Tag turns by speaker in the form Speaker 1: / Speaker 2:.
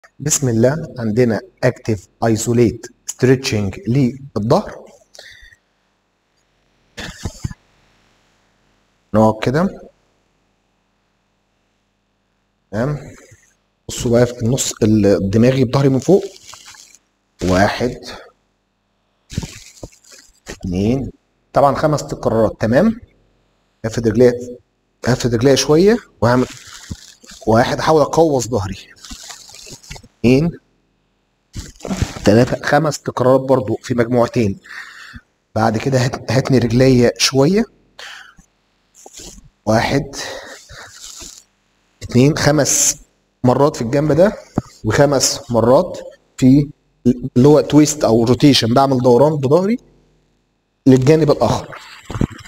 Speaker 1: بسم الله عندنا اكتف ايزوليت ستريتشنج للظهر نقعد كده تمام بصوا بقى في النص الدماغي بظهري من فوق واحد اتنين طبعا خمس تكرارات تمام افرد رجليا افرد رجليا شويه وهعمل واحد احاول اقوص ظهري اتنين تلاتة خمس تكرارات برضو في مجموعتين بعد كده هت- هتني رجليا شوية واحد اتنين خمس مرات في الجنب ده وخمس مرات في اللي هو تويست او روتيشن بعمل دوران بظهري للجانب الاخر